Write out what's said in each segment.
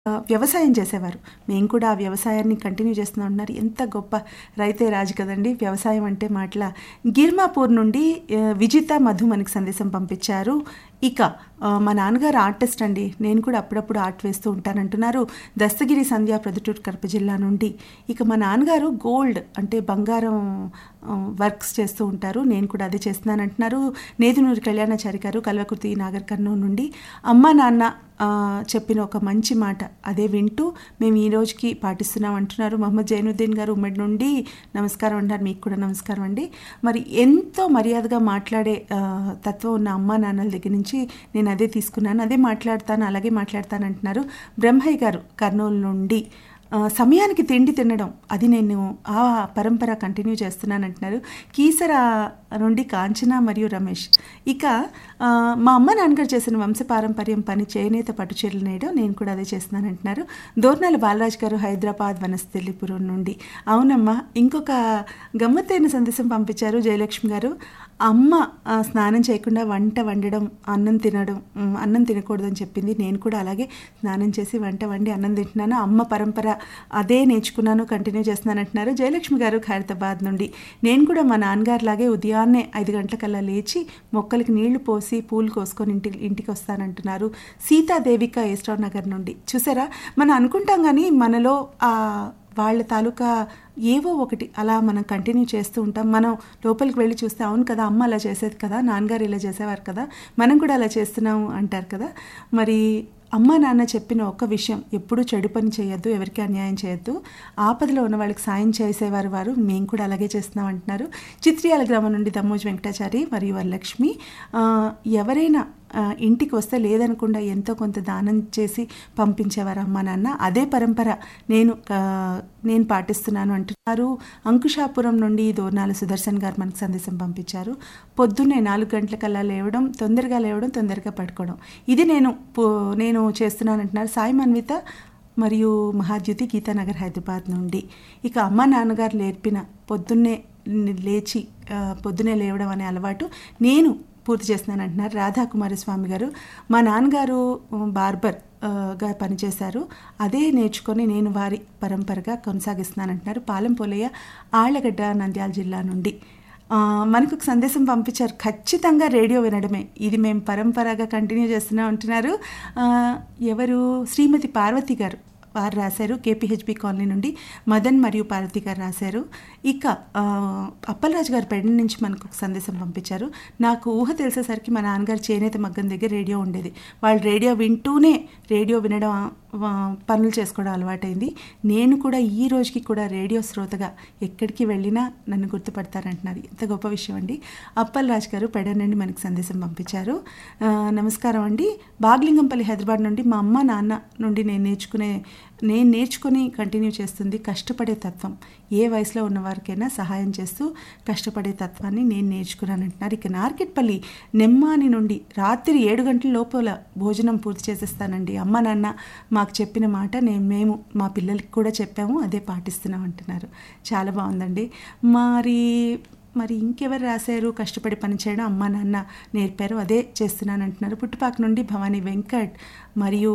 ఆ, వ్యవసాయం చేసేవారు మేము కూడా ఆ వ్యవసాయాన్ని కంటిన్యూ చేస్తున్నాం అంటున్నారు ఎంత గొప్ప రైతే రాజు కదండి వ్యవసాయం అంటే మాటల గిర్మాపూర్ నుండి ఆ, విజిత మధు మనకి సందేశం పంపించారు ఇక ఆ, మా నాన్నగారు ఆర్టిస్ట్ అండి నేను కూడా అప్పుడప్పుడు ఆర్ట్ వేస్తూ ఉంటానంటున్నారు దస్తగిరి సంధ్య ప్రొద్దుటూరు కడప జిల్లా నుండి ఇక మా నాన్నగారు గోల్డ్ అంటే బంగారం ఆ, వర్క్స్ చేస్తూ ఉంటారు నేను కూడా అదే చేస్తున్నాను అంటున్నారు నేదునూరి కళ్యాణాచారి గారు కల్వకుర్తి నాగర్ కర్నూలు నుండి అమ్మ నాన్న ఆ, చెప్పిన ఒక మంచి మాట అదే వింటూ మేము ఈ రోజుకి పాటిస్తున్నాం అంటున్నారు మహమ్మద్ జైనుద్దీన్ గారు ఉమ్మడి నుండి నమస్కారం అంటారు మీకు కూడా నమస్కారం అండి మరి ఎంతో మర్యాదగా మాట్లాడే ఆ, తత్వం ఉన్న అమ్మా నాన్నల దగ్గర నుంచి నేను అదే తీసుకున్నాను అదే మాట్లాడతాను అలాగే మాట్లాడతాను అంటున్నారు బ్రహ్మయ్య గారు కర్నూలు నుండి ఆ, సమయానికి తిండి తినడం అది నేను ఆ పరంపర కంటిన్యూ చేస్తున్నాను అంటున్నారు కీసర నుండి కాంచన మరియు రమేష్ ఇక ఆ, మా అమ్మ నాన్నగారు చేసిన వంశపారంపర్యం పని చేనేత పట్టుచీరలు నేయడం నేను కూడా అదే చేస్తున్నాను అంటున్నారు దోర్నాల బాలరాజ్ గారు హైదరాబాద్ వనస్థలిపురం నుండి అవునమ్మా ఇంకొక గమ్మత్తైన సందేశం పంపించారు జయలక్ష్మి గారు అమ్మ ఆ, స్నానం చేయకుండా వంట వండడం అన్నం తినడం ఉమ్, అన్నం తినకూడదని చెప్పింది నేను కూడా అలాగే స్నానం చేసి వంట వండి అన్నం తింటున్నాను అమ్మ పరంపర అదే నేర్చుకున్నాను కంటిన్యూ చేస్తున్నాను అంటున్నారు జయలక్ష్మి గారు ఖైరతాబాద్ నుండి నేను కూడా మా నాన్నగారు లాగే ఉదయాన్నే ఐదు గంటలకల్లా లేచి మొక్కలకి నీళ్లు పోసి పూలు కోసుకొని ఇంటి ఇంటికి వస్తానంటున్నారు సీతాదేవిక ఏస్ట్రావ్ నగర్ నుండి చూసారా మనం అనుకుంటాం కానీ మనలో ఆ వాళ్ళ తాలూకా ఏవో ఒకటి అలా మనం కంటిన్యూ చేస్తూ ఉంటాం మనం లోపలికి వెళ్ళి చూస్తే అవును కదా అమ్మ అలా చేసేది కదా నాన్నగారు ఇలా చేసేవారు కదా మనం కూడా అలా చేస్తున్నాము అంటారు కదా మరి అమ్మ నాన్న చెప్పిన ఒక్క విషయం ఎప్పుడూ చెడు పని చేయొద్దు ఎవరికి అన్యాయం చేయొద్దు ఆపదలో ఉన్న వాళ్ళకి సాయం చేసేవారు వారు మేము కూడా అలాగే చేస్తున్నాం అంటున్నారు చిత్రియాల గ్రామం నుండి దమ్మోజు వెంకటాచారి మరియు వరలక్ష్మి ఆ, ఎవరైనా ఆ, ఇంటికి వస్తే లేదనకుండా ఎంతో కొంత దానం చేసి పంపించేవారు అమ్మ నాన్న అదే పరంపర నేను ఆ, నేను పాటిస్తున్నాను అంటున్నారు అంకుషాపురం నుండి దోర్నాల సుదర్శన్ గారు మనకు సందేశం పంపించారు పొద్దున్నే నాలుగు గంటలకల్లా లేవడం తొందరగా లేవడం తొందరగా పడుకోవడం ఇది నేను పో- నేను చేస్తున్నాను అంటున్నారు సాయి మన్విత మరియు మహాద్యుతి గీతానగర్ హైదరాబాద్ నుండి ఇక అమ్మ నాన్నగారు నేర్పిన పొద్దున్నే లేచి ఆ, పొద్దున్నే లేవడం అనే అలవాటు నేను పూర్తి చేస్తున్నాను అంటున్నారు రాధాకుమారి స్వామి గారు మా నాన్నగారు ఉమ్, బార్బర్ ఆ, గా పనిచేశారు అదే నేర్చుకొని నేను వారి పరంపరగా కొనసాగిస్తున్నాను అంటున్నారు పాలెం పోలయ్య ఆళ్లగడ్డ నంద్యాల జిల్లా నుండి ఆ, మనకు ఒక సందేశం పంపించారు ఖచ్చితంగా రేడియో వినడమే ఇది మేము పరంపరగా కంటిన్యూ చేస్తున్నాం అంటున్నారు ఆ, ఎవరు శ్రీమతి పార్వతి గారు వారు రాశారు కేపీహెచ్బి కాలనీ నుండి మదన్ మరియు పార్వతి గారు రాశారు ఇక ఆ, అప్పలరాజు గారు పెండ నుంచి మనకు ఒక సందేశం పంపించారు నాకు ఊహ తెలిసేసరికి మా నాన్నగారు చేనేత మగ్గం దగ్గర రేడియో ఉండేది వాళ్ళు రేడియో వింటూనే రేడియో వినడం ఆ, పనులు చేసుకోవడం అలవాటైంది నేను కూడా ఈ రోజుకి కూడా రేడియో శ్రోతగా ఎక్కడికి వెళ్ళినా నన్ను గుర్తుపడతారంటున్నారు ఎంత గొప్ప విషయం అండి అప్పల్ రాజ్ గారు పెడ నుండి మనకి సందేశం పంపించారు ఆ, నమస్కారం అండి బాగ్లింగంపల్లి హైదరాబాద్ నుండి మా అమ్మ నాన్న నుండి నేను నేర్చుకునే నేను నేర్చుకుని కంటిన్యూ చేస్తుంది కష్టపడే తత్వం ఏ వయసులో ఉన్న వారికైనా సహాయం చేస్తూ కష్టపడే తత్వాన్ని నేను నేర్చుకున్నాను అంటున్నారు ఇక నార్కెట్పల్లి నెమ్మాని నుండి రాత్రి ఏడు గంటల లోపల భోజనం పూర్తి చేసేస్తానండి అమ్మ నాన్న మాకు చెప్పిన మాట నేను మేము మా పిల్లలకి కూడా చెప్పాము అదే పాటిస్తున్నాం అంటున్నారు చాలా బాగుందండి మరి మరి ఇంకెవరు రాశారు కష్టపడి పనిచేయడం అమ్మ నాన్న నేర్పారు అదే చేస్తున్నాను అంటున్నారు పుట్టుపాక నుండి భవానీ వెంకట్ మరియు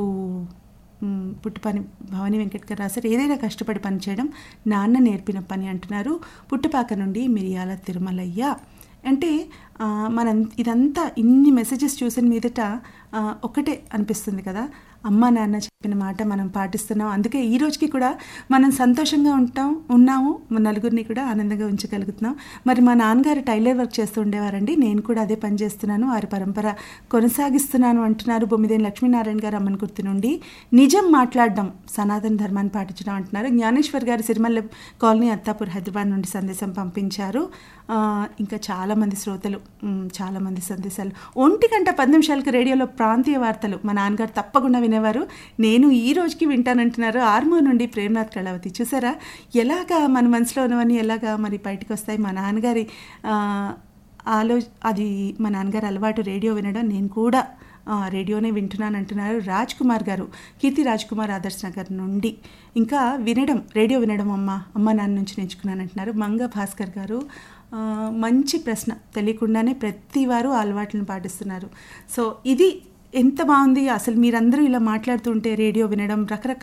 మ్, పుట్టుపని భవానీ వెంకట్ గారు రాశారు ఏదైనా కష్టపడి పనిచేయడం నాన్న నేర్పిన పని అంటున్నారు పుట్టుపాక నుండి మిరియాల తిరుమలయ్య అంటే ఆ, మనం ఇదంతా ఇన్ని మెసేజెస్ చూసిన మీదట ఆ, ఒకటే అనిపిస్తుంది కదా అమ్మ నాన్న చెప్పిన మాట మనం పాటిస్తున్నాం అందుకే ఈ రోజుకి కూడా మనం సంతోషంగా ఉంటాం ఉన్నాము మన నలుగురిని కూడా ఆనందంగా ఉంచగలుగుతున్నాం మరి మా నాన్నగారు టైలర్ వర్క్ చేస్తూ ఉండేవారండి నేను కూడా అదే పని చేస్తున్నాను వారి పరంపర కొనసాగిస్తున్నాను అంటున్నారు బొమ్మిదేని లక్ష్మీనారాయణ గారు అమ్మన్కుర్తి నుండి నిజం మాట్లాడడం సనాతన ధర్మాన్ని పాటించడం అంటున్నారు జ్ఞానేశ్వర్ గారు సిరిమల్ల కాలనీ అత్తాపూర్ హైదరాబాద్ నుండి సందేశం పంపించారు ఆ, ఇంకా చాలామంది శ్రోతలు మ్, చాలామంది సందేశాలు ఒంటి గంట పది నిమిషాలకు రేడియోలో ప్రాంతీయ వార్తలు మా నాన్నగారు తప్పకుండా వినేవారు నేను ఈ రోజుకి వింటానంటున్నారు ఆర్మూర్ నుండి ప్రేమనాథ్ కళావతి చూసారా ఎలాగా మన మనసులో ఉన్నవన్నీ ఎలాగా మరి బయటకు వస్తాయి మా నాన్నగారి ఆ, ఆలో అది మా నాన్నగారి అలవాటు రేడియో వినడం నేను కూడా ఆ, రేడియోనే వింటున్నాను అంటున్నారు రాజ్ కుమార్ గారు కీర్తి రాజ్ కుమార్ ఆదర్శ్ నగర్ నుండి ఇంకా వినడం రేడియో వినడం అమ్మ అమ్మ నాన్న నుంచి నేర్చుకున్నాను అంటున్నారు మంగ భాస్కర్ గారు ఆ, మంచి ప్రశ్న తెలియకుండానే ప్రతి వారు ఆ అలవాట్లను పాటిస్తున్నారు సో ఇది ఎంత బాగుంది అసలు మీరందరూ ఇలా మాట్లాడుతుంటే రేడియో వినడం రకరకాల